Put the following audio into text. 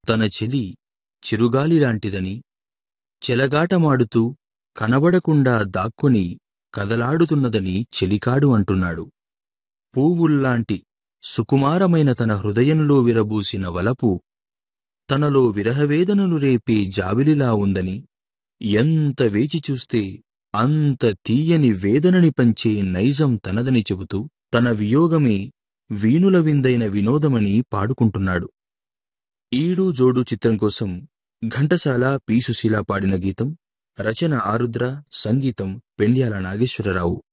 తన చెలి చిరుగాలిలాంటిదని చెలగాటమాడుతూ కనబడకుండా దాక్కుని కదలాడుతున్నదని చెలికాడు అంటున్నాడు పూవుల్లాంటి సుకుమారమైన తన హృదయంలో విరబూసిన వలపు తనలో విరహవేదనను రేపే జాబిలిలా ఉందని ఎంత వేచి చూస్తే అంత తీయని వేదనని పంచే నైజం తనదని చెబుతూ తన వియోగమే వీణుల విందైన వినోదమని పాడుకుంటున్నాడు ఈడు జోడు చిత్రం కోసం ఘంటసాల పి సుశీల పాడిన గీతం రచన ఆరుద్ర సంగీతం పెండ్యాల నాగేశ్వరరావు